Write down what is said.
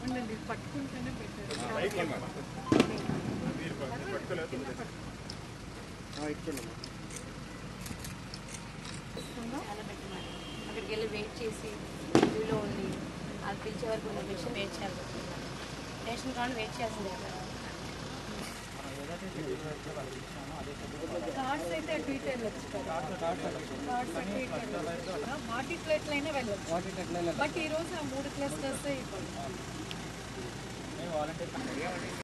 ఉండండి పట్టుకుంటేనే పెట్టారు చాలా పెట్టమని అక్కడికి వెళ్ళి వెయిట్ చేసి క్యూలో ఉండి అది పిలిచే వరకు ఉన్న విషయం వెయిట్ చేయాలి రేషన్ కార్డు వెయిట్ చేయాల్సిందే కదా కార్డ్స్ అయితే అటు ఇటు వెళ్ళొచ్చు కదా కార్డ్స్ అటు ఇటు వెళ్ళొచ్చు కదా. వాటి ప్లేట్లైనా వెళ్ళొచ్చు బట్ ఈ రోజు ఆ మూడు క్లస్టర్స్ ఇవ్వాలి